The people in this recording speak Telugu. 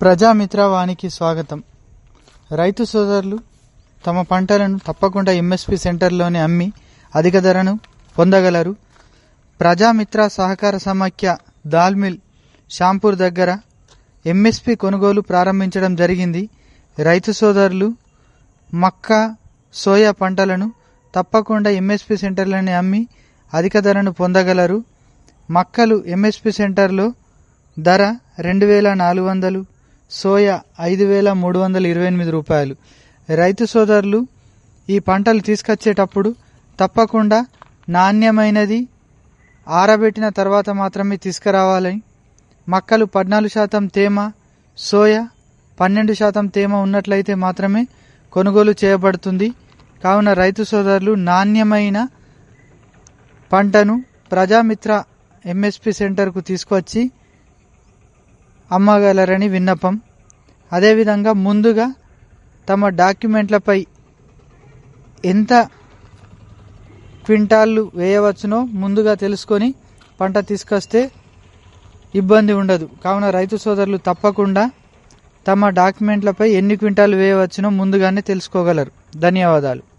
ప్రజామిత్ర వానికి స్వాగతం రైతు సోదరులు తమ పంటలను తప్పకుండా ఎంఎస్పి సెంటర్లోనే అమ్మి అధిక ధరను పొందగలరు ప్రజామిత్ర సహకార సమాఖ్య దాల్మిల్ షాంపూర్ దగ్గర ఎంఎస్పి కొనుగోలు ప్రారంభించడం జరిగింది రైతు సోదరులు మక్క సోయా పంటలను తప్పకుండా ఎంఎస్పి సెంటర్లోనే అమ్మి అధిక ధరను పొందగలరు మక్కలు ఎంఎస్పి సెంటర్లో ధర రెండు వేల నాలుగు వందలు సోయా ఐదు వేల మూడు వందల ఇరవై ఎనిమిది రూపాయలు రైతు సోదరులు ఈ పంటలు తీసుకొచ్చేటప్పుడు తప్పకుండా నాణ్యమైనది ఆరబెట్టిన తర్వాత మాత్రమే తీసుకురావాలి మక్కలు పద్నాలుగు శాతం తేమ సోయా పన్నెండు శాతం తేమ ఉన్నట్లయితే మాత్రమే కొనుగోలు చేయబడుతుంది కావున రైతు సోదరులు నాణ్యమైన పంటను ప్రజామిత్ర ఎంఎస్పి సెంటర్కు తీసుకొచ్చి అమ్మగలరని విన్నపం అదేవిధంగా ముందుగా తమ డాక్యుమెంట్లపై ఎంత క్వింటాళ్ళు వేయవచ్చునో ముందుగా తెలుసుకొని పంట తీసుకొస్తే ఇబ్బంది ఉండదు కావున రైతు సోదరులు తప్పకుండా తమ డాక్యుమెంట్లపై ఎన్ని క్వింటాలు వేయవచ్చునో ముందుగానే తెలుసుకోగలరు ధన్యవాదాలు